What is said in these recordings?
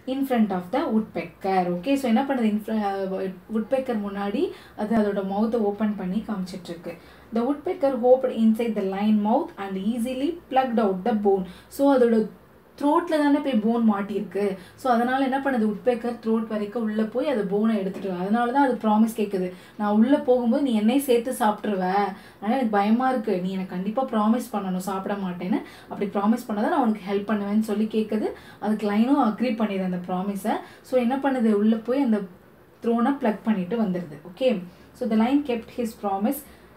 In front of the woodpecker okay so என்ன பண்ணுது இன் woodpecker முன்னாடி அது அதோட மவுத்தை ஓப்பன் பண்ணி காமிச்சிட்ருக்கு the woodpecker hopped inside the lion mouth and easily plugged out the bone so அதோட த்ரோட்டில் தானே போய் போன் மாட்டியிருக்கு ஸோ அதனால் என்ன பண்ணுது உட்பேக்கர் த்ரோட் வரைக்கும் உள்ளே போய் அது போனை எடுத்துட்டு வரும். அதனால தான் அது ப்ராமிஸ் கேட்குது நான் உள்ளே போகும்போது நீ என்னையும் சேர்த்து சாப்பிட்ருவ ஆனால் எனக்கு பயமாக இருக்குது நீ எனக்கு கண்டிப்பாக ப்ராமிஸ் பண்ணணும் சாப்பிட மாட்டேன்னு அப்படி ப்ராமிஸ் பண்ணதான் நான் உனக்கு ஹெல்ப் பண்ணுவேன்னு சொல்லி கேட்குது அதுக்கு லைனும் அக்ரி பண்ணிடுது அந்த ப்ராமிஸை ஸோ என்ன பண்ணுது உள்ளே போய் அந்த த்ரோனை ப்ளக் பண்ணிட்டு வந்துடுது okay so the lion kept his promise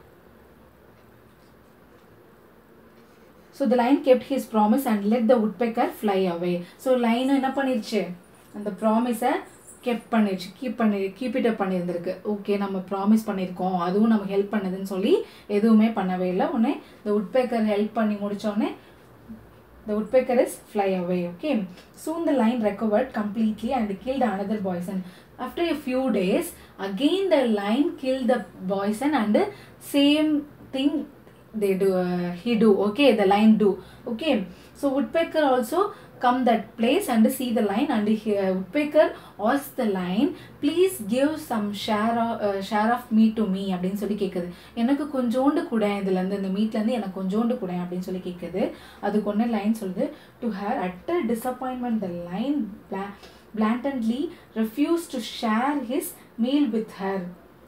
so the lion kept his promise and let the woodpecker fly away so லைனும் என்ன பண்ணிருச்சு அந்த ப்ராமிஸை கெப்ட் பண்ணிருச்சு கீப் பண்ணி கீப் இட் அப் பண்ணியிருந்திருக்கு ஓகே நம்ம ப்ராமிஸ் பண்ணியிருக்கோம் அதுவும் நமக்கு ஹெல்ப் பண்ணுதுன்னு சொல்லி எதுவுமே பண்ணவே இல்லை உடனே இந்த woodpecker ஹெல்ப் பண்ணி முடிச்சோடனே The woodpecker is fly away. Okay. Soon the lion recovered completely and killed another bison. After a few days, again the lion killed the bison and same thing they do. Uh, he do. Okay, the lion do. Okay. So woodpecker also come that place and see the lion and he, uh, woodpecker asks the lion please give some share of, uh, share of meat to me அப்படின்னு சொல்லி கேட்குது எனக்கு கொஞ்சோண்டு கூட இதுலேருந்து இந்த மீட்லேருந்து எனக்கு கொஞ்சோண்டு கூட அப்படின்னு சொல்லி கேட்குது அதுக்கு ஒன்று லைன் சொல்லுது to her utter disappointment the lion blatantly refused to share his meal with her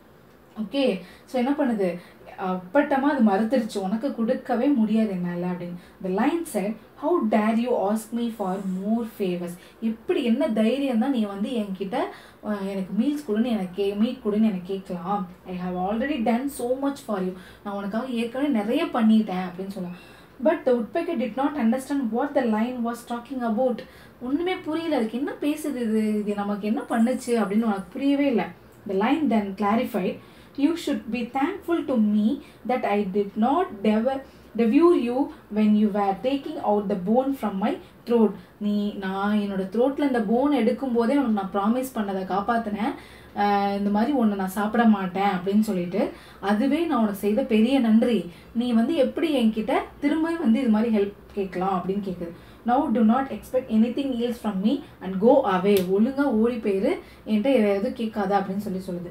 okay so என்ன பண்ணுது அப்பட்டமாக அது மறுத்துருச்சு உனக்கு கொடுக்கவே முடியாது என்னால் அப்படின்னு the lion said how dare you ask me for more favours எப்படி என்ன தைரியம் தான் நீ வந்து என்கிட்ட அஹ், எனக்கு மீல்ஸ் கொடுன்னு எனக்கு கே மீட் கொடுன்னு எனக்கு கேட்கலாம் I have already done so much for you நான் உனக்காக ஏற்கனவே நிறைய பண்ணிட்டேன் அப்படின்னு சொல்லலாம் but the woodpecker did not understand what the lion was talking about ஒன்றுமே புரியல அதுக்கு என்ன பேசுது இது இது நமக்கு என்ன பண்ணுச்சு அப்படின்னு உனக்கு புரியவே இல்லை the lion then clarified you should be thankful to me that I did not devour devour you when you were taking out the bone from my throat நீ நான் என்னோட த்ரோட்டில் இந்த போன் எடுக்கும் போதே உனக்கு நான் ப்ராமிஸ் பண்ணதை காப்பாற்றினேன் இந்த மாதிரி ஒன்று நான் சாப்பிட மாட்டேன் அப்படின்னு சொல்லிட்டு அதுவே நான் உனக்கு செய்த பெரிய நன்றி நீ வந்து எப்படி என்கிட்ட திரும்ப வந்து இது மாதிரி ஹெல்ப் கேட்கலாம் அப்படின்னு கேட்குது now do not expect anything else from me and go away ஒழுங்காக ஓடி போயிரு என்கிட்ட வேறு எதுவும் கேட்காத அப்படின்னு சொல்லி சொல்லுது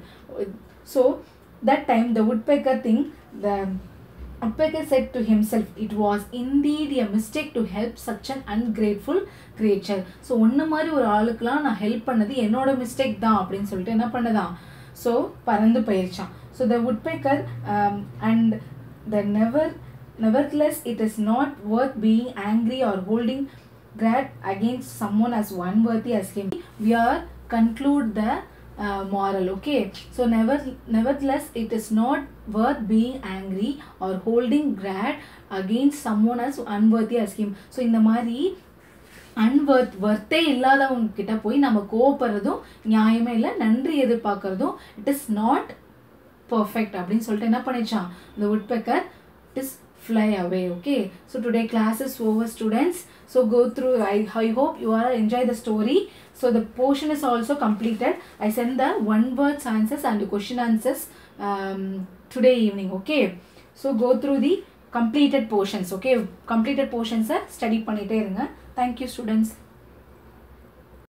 so that time the woodpecker thing the Woodpecker said to himself, it was indeed a mistake to help such an ungrateful creature. So ஒன்று மாதிரி ஒரு ஆளுக்கெலாம் நான் ஹெல்ப் பண்ணது என்னோட மிஸ்டேக் தான் அப்படின்னு சொல்லிட்டு என்ன பண்ணதான் ஸோ பறந்து போயிருச்சான் so the woodpecker um, and the never nevertheless it is not worth being angry or holding grudge against someone as unworthy as him. We are conclude the uh, moral okay so never nevertheless it is not worth being angry or holding grudge against someone as unworthy as him so இந்த மாதிரி அன்வர்த் வர்த்தே இல்லாதவங்க கிட்ட போய் நம்ம கோவப்படுறதும் நியாயமே இல்லை நன்றி எதிர்பார்க்கறதும் இட் இஸ் நாட் பர்ஃபெக்ட் அப்படின்னு சொல்லிட்டு என்ன பண்ணிச்சான் இந்த woodpecker it is fly away okay so today class is over students so go through i, I hope you are enjoy the story so the portion is also completed i send the one word answers and the question answers um, today evening okay so go through the completed portions okay completed portions study பண்ணிட்டே இருங்க thank you students